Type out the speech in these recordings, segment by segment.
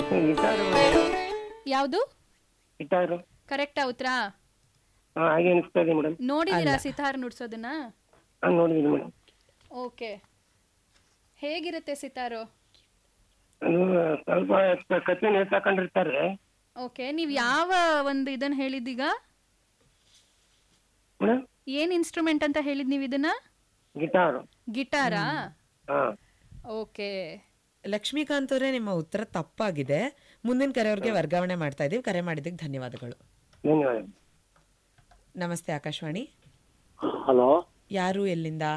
guitar ಯಾವುದು guitar ಕರೆಕ್ಟಾ ಉತ್ತರ ಹಾ ಹಾಗೆ ಅನಿಸ್ತಾ ಇದೆ ಮೇಡಮ್ ನೋಡಿದೀರಾ ಸಿತಾರ್ ನುಡ್ಸೋದನ್ನ ಹಾ ನೋಡಿದ್ದೀನಿ ಮೇಡಮ್ ಓಕೆ ಹೇಗಿರುತ್ತೆ ಸಿತಾರು ಅದು ಸ್ವಲ್ಪ ಕತ್ತಿ ನೇತಾಕೊಂಡಿರ್ತಾರೆ ಓಕೆ ನೀವು ಯಾವ ಒಂದು ಇದನ್ನ ಹೇಳಿದ್ದೀಗ ಮೇಡಮ್ ಏನ್ ಇನ್ಸ್ಟ್ರೂಮೆಂಟ್ ಅಂತ ಹೇಳಿದ್ ನೀವು ಇದನ್ನ ಗಿಟಾರು ಗಿಟಾರಾ ಹಾ ಓಕೆ ಲಕ್ಷ್ಮೀಕಾಂತ್ ಅವರೇ ನಿಮ್ಮ ಉತ್ತರ ತಪ್ಪಾಗಿದೆ ಮುಂದಿನ ಕರೆಯವ್ರಿಗೆ ವರ್ಗಾವಣೆ ಮಾಡ್ತಾ ಇದೀವಿ ಕರೆ ಮಾಡಿದ್ದಕ್ಕೆ ಧನ್ಯವಾದಗಳು ಧನ್ಯವಾದ ನಮಸ್ತೆ ಆಕಾಶವಾಣಿ ಹಲೋ ಯಾರು ಎಲ್ಲಿಂದ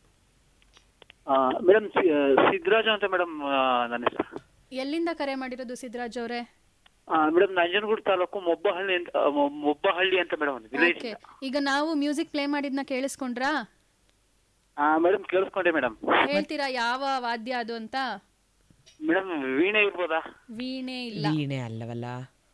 ಮೇಡಮ್ ಸಿದ್ದರಾಜು ಅಂತ ಮೇಡಮ್ ನನ್ನ ಹೆಸರು ಎಲ್ಲಿಂದ ಕರೆ ಮಾಡಿರೋದು ಸಿದ್ದರಾಜ್ ಅವರೇ ಮೇಡಮ್ ನಂಜನಗೂಡು ತಾಲೂಕು ಮೊಬ್ಬಹಳ್ಳಿ ಅಂತ ಆ, ಮೊ- ಮೊಬ್ಬಹಳ್ಳಿ ಅಂತ ಮೇಡಮ್ ವಿಲೇಜ್ ಓಕೆ ಈಗ ನಾವು ಮ್ಯೂಸಿಕ್ ಪ್ಲೇ ಮಾಡಿದ್ನ ಕೇಳಿಸ್ಕೊಂಡ್ರಾ ಮೇಡಮ್ ಕೇಳಿಸ್ಕೊಂಡೆ ಮೇಡಮ್ ಹೇಳ್ತೀರಾ ಯಾವ ವಾದ್ಯ ಅದು ಅಂತ ಮೇಡಮ್ ವೀಣೆ ಇರ್ಬೋದಾ ವೀಣೆ ಇಲ್ಲ ವೀಣೆ ಅಲ್ಲವಲ್ಲ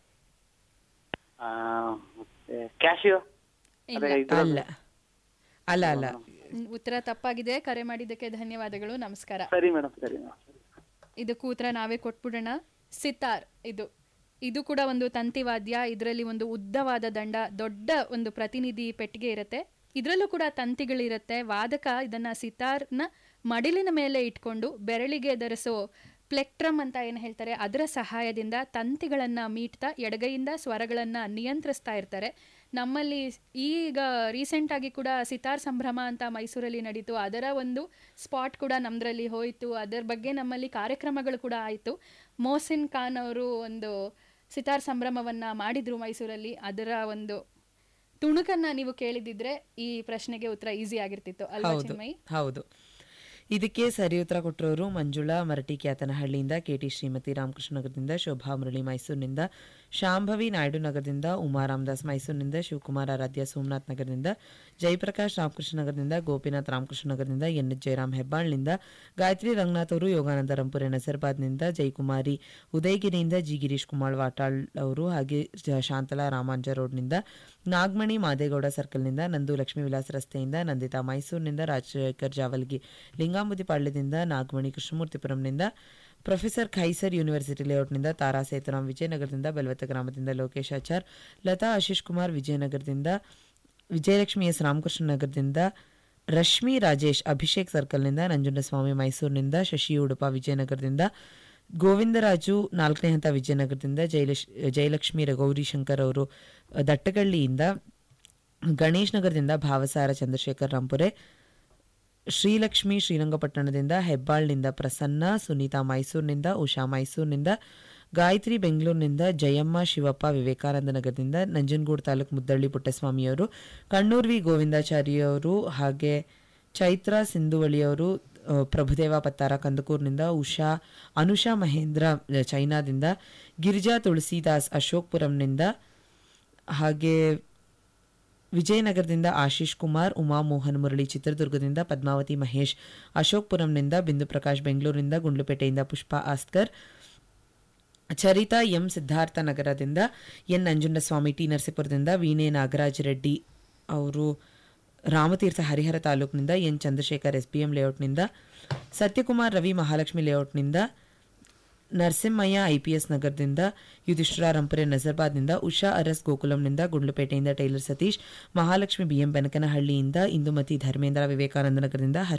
ಆ, ಮತ್ತೆ ಕ್ಯಾಶಿಯೋ ಅದೇ ಇದು ಅಲ್ಲ ಅಲ್ಲ ಅಲ್ಲ ಹ್ಮ್, ಉತ್ತರ ತಪ್ಪಾಗಿದೆ ಕರೆ ಮಾಡಿದ್ದಕ್ಕೆ ಧನ್ಯವಾದಗಳು ನಮಸ್ಕಾರ ಸರಿ ಮೇಡಮ್ ಸರಿ ಮೇಡಮ್ ಇದಕ್ಕೂ ಉತ್ತರ ನಾವೇ ಕೊಟ್ಬಿಡೋಣ ಸಿತಾರ್ ಇದು ಇದು ಕೂಡ ಒಂದು ತಂತಿವಾದ್ಯ ಇದರಲ್ಲಿ ಒಂದು ಉದ್ದವಾದ ದಂಡ ದೊಡ್ಡ ಒಂದು ಪ್ರತಿನಿಧಿ ಪೆಟ್ಟಿಗೆ ಇರುತ್ತೆ ಇದರಲ್ಲೂ ಕೂಡ ತಂತಿಗಳಿರುತ್ತೆ ವಾದಕ ಇದನ್ನ ಸಿತಾರ್ನ ಮಡಿಲಿನ ಮೇಲೆ ಇಟ್ಕೊಂಡು ಬೆರಳಿಗೆ ಧರಿಸೋ ಪ್ಲೆಕ್ಟ್ರಮ್ ಅಂತ ಏನು ಹೇಳ್ತಾರೆ ಅದರ ಸಹಾಯದಿಂದ ತಂತಿಗಳನ್ನು ಮೀಟ್ತಾ ಎಡಗೈಯಿಂದ ಸ್ವರಗಳನ್ನು ನಿಯಂತ್ರಿಸ್ತಾ ಇರ್ತಾರೆ ನಮ್ಮಲ್ಲಿ ಈಗ ರೀಸೆಂಟ್ ಆಗಿ ಕೂಡ ಸಿತಾರ್ ಸಂಭ್ರಮ ಅಂತ ಮೈಸೂರಲ್ಲಿ ನಡೀತು ಅದರ ಒಂದು ಸ್ಪಾಟ್ ಕೂಡ ನಮ್ಮದ್ರಲ್ಲಿ ಹೋಯಿತು ಅದರ ಬಗ್ಗೆ ನಮ್ಮಲ್ಲಿ ಕಾರ್ಯಕ್ರಮಗಳು ಕೂಡ ಆಯಿತು ಮೋಸಿನ್ ಖಾನ್ ಅವರು ಒಂದು ಸಿತಾರ್ ಸಂಭ್ರಮವನ್ನ ಮಾಡಿದ್ರು ಮೈಸೂರಲ್ಲಿ ಅದರ ಒಂದು ತುಣುಕನ್ನ ನೀವು ಕೇಳಿದಿದ್ರೆ ಈ ಪ್ರಶ್ನೆಗೆ ಉತ್ತರ ಈಸಿ ಆಗಿರ್ತಿತ್ತು ಅಲ್ವಾ ಹೌದು ಚಿನ್ಮಯಿ ಹೌದು ಇದಕ್ಕೆ ಸರಿ ಉತ್ತರ ಕೊಟ್ಟರೋರು ಮಂಜುಳಾ ಮರಟಿ ಕ್ಯಾತನಹಳ್ಳಿಯಿಂದ ಕೆಟಿ ಶ್ರೀಮತಿ ರಾಮಕೃಷ್ಣ ನಗರದಿಂದ ಶೋಭಾ ಮುರಳಿ ಮೈಸೂರಿನಿಂದ ಶಾಂಭವಿ ನಾಯ್ಡು ನಗರದಿಂದ ಉಮಾ ರಾಮದಾಸ್ ಮೈಸೂರಿನಿಂದ ಶಿವಕುಮಾರ್ ಆರಾಧ್ಯ ಸೋಮನಾಥ್ ನಗರದಿಂದ ಜಯಪ್ರಕಾಶ್ ರಾಮಕೃಷ್ಣ ನಗರದಿಂದ ಗೋಪಿನಾಥ್ ರಾಮಕೃಷ್ಣ ನಗರದಿಂದ ಎನ್ ಎಚ್ ಜಯರಾಮ್ ಹೆಬ್ಬಾಳ್ನಿಂದ ಗಾಯತ್ರಿ ರಂಗನಾಥ್ ಅವರು ಯೋಗಾನಂದ ರಂಪುರೆ ನಸರ್ಬಾದ್ನಿಂದ ಜಯಕುಮಾರಿ ಉದಯಗಿರಿಯಿಂದ ಜಿ ಗಿರೀಶ್ ಕುಮಾರ್ ವಾಟಾಳ್ ಅವರು ಹಾಗೆ ಜ- ಶಾಂತಲಾ ರಾಮಾಂಜ ರೋಡ್ನಿಂದ ನಾಗಮಣಿ ಮಾದೇಗೌಡ ಸರ್ಕಲ್ನಿಂದ ನಂದು ಲಕ್ಷ್ಮೀ ವಿಲಾಸ್ ರಸ್ತೆಯಿಂದ ನಂದಿತಾ ಮೈಸೂರಿನಿಂದ ರಾಜಶೇಖರ್ ಜಾವಲ್ಗಿ ಲಿಂಗಾಂಬುದಿ ಪಾಳ್ಯದಿಂದ ನಾಗಮಣಿ ಕೃಷ್ಣಮೂರ್ತಿಪುರಂನಿಂದ ಪ್ರೊಫೆಸರ್ ಖೈಸರ್ ಯೂನಿವರ್ಸಿಟಿ ಲೇಔಟ್ನಿಂದ ತಾರಾ ಸೇತುರಾಮ್ ವಿಜಯನಗರದಿಂದ ಬೆಲ್ವತ್ತ ಗ್ರಾಮದಿಂದ ಲೋಕೇಶ್ ಆಚಾರ್ ಲತಾ ಆಶೀಶ್ ಕುಮಾರ್ ವಿಜಯನಗರದಿಂದ ವಿಜಯಲಕ್ಷ್ಮಿ ಎಸ್ ರಾಮಕೃಷ್ಣ ನಗರದಿಂದ ರಶ್ಮಿ ರಾಜೇಶ್ ಅಭಿಷೇಕ್ ಸರ್ಕಲ್ನಿಂದ ನಂಜುಂಡಸ್ವಾಮಿ ಮೈಸೂರಿನಿಂದ ಶಶಿ ಉಡುಪ ವಿಜಯನಗರದಿಂದ ಗೋವಿಂದರಾಜು ನಾಲ್ಕನೇ ಹಂತ ವಿಜಯನಗರದಿಂದ ಜಯಲಕ್ಷ್ ಜಯಲಕ್ಷ್ಮಿ ಗೌರಿಶಂಕರ್ ಅವರು ಅ, ದಟ್ಟಗಳ್ಳಿಯಿಂದ ಗಣೇಶ್ ನಗರದಿಂದ ಭಾವಸಾರ ಚಂದ್ರಶೇಖರ್ ರಂಪುರೆ ಶ್ರೀಲಕ್ಷ್ಮಿ ಶ್ರೀರಂಗಪಟ್ಟಣದಿಂದ ಹೆಬ್ಬಾಳ್ನಿಂದ ಪ್ರಸನ್ನ ಸುನೀತಾ ಮೈಸೂರಿನಿಂದ ಉಷಾ ಮೈಸೂರಿನಿಂದ ಗಾಯತ್ರಿ ಬೆಂಗಳೂರಿನಿಂದ ಜಯಮ್ಮ ಶಿವಪ್ಪ ವಿವೇಕಾನಂದ ನಗರದಿಂದ ನಂಜನಗೂಡು ತಾಲೂಕು ಮುದ್ದಳ್ಳಿ ಪುಟ್ಟಸ್ವಾಮಿಯವರು ಕಣ್ಣೂರ್ ವಿ ಗೋವಿಂದಾಚಾರ್ಯವರು ಹಾಗೆ ಚೈತ್ರ ಸಿಂಧುವಳಿಯವರು ಆ, ಪ್ರಭುದೇವ ಪತ್ತಾರ ಕಂದಕೂರಿನಿಂದ ಉಷಾ ಅನುಷಾ ಮಹೇಂದ್ರ ಆ, ಚೈನಾದಿಂದ ಗಿರಿಜಾ ತುಳಸಿದಾಸ್ ಅಶೋಕ್ಪುರಂನಿಂದ ಹಾಗೆ ವಿಜಯನಗರದಿಂದ ಆಶೀಶ್ ಕುಮಾರ್ ಉಮಾ ಮೋಹನ್ ಮುರಳಿ ಚಿತ್ರದುರ್ಗದಿಂದ ಪದ್ಮಾವತಿ ಮಹೇಶ್ ಅಶೋಕ್ಪುರಂನಿಂದ ಬಿಂದು ಪ್ರಕಾಶ್ ಬೆಂಗಳೂರಿನಿಂದ ಗುಂಡ್ಲುಪೇಟೆಯಿಂದ ಪುಷ್ಪಾ ಆಸ್ಕರ್ ಚರಿತಾ ಎಂ ಸಿದ್ಧಾರ್ಥ ನಗರದಿಂದ ಎನ್ ನಂಜುಂಡಸ್ವಾಮಿ ಟಿ ನರಸೀಪುರದಿಂದ ವೀಣೆ ನಾಗರಾಜ್ ರೆಡ್ಡಿ ಅವರು ರಾಮತೀರ್ಥ ಹರಿಹರ ತಾಲೂಕಿನಿಂದ N Chandrashekar S P M ಲೇಔಟ್ನಿಂದ ಸತ್ಯಕುಮಾರ್ ರವಿ ಮಹಾಲಕ್ಷ್ಮಿ ಲೇಔಟ್ನಿಂದ ನರಸಿಂಹಯ್ಯ ಐಪಿಎಸ್ ನಗರದಿಂದ ಯುಧಿಷ್ಠಿರ ರಂಪರೆ ನಜರ್ಬಾದ್ನಿಂದ ಉಷಾ ಅರಸ್ ಗೋಕುಲಂನಿಂದ ಗುಂಡ್ಲುಪೇಟೆಯಿಂದ ಟೈಲರ್ ಸತೀಶ್ ಮಹಾಲಕ್ಷ್ಮಿ ಬಿಎಂ ಬೆನಕನಹಳ್ಳಿಯಿಂದ ಇಂದುಮತಿ ಧರ್ಮೇಂದ್ರ ವಿವೇಕಾನಂದ ನಗರದಿಂದ ಹರ್ಷ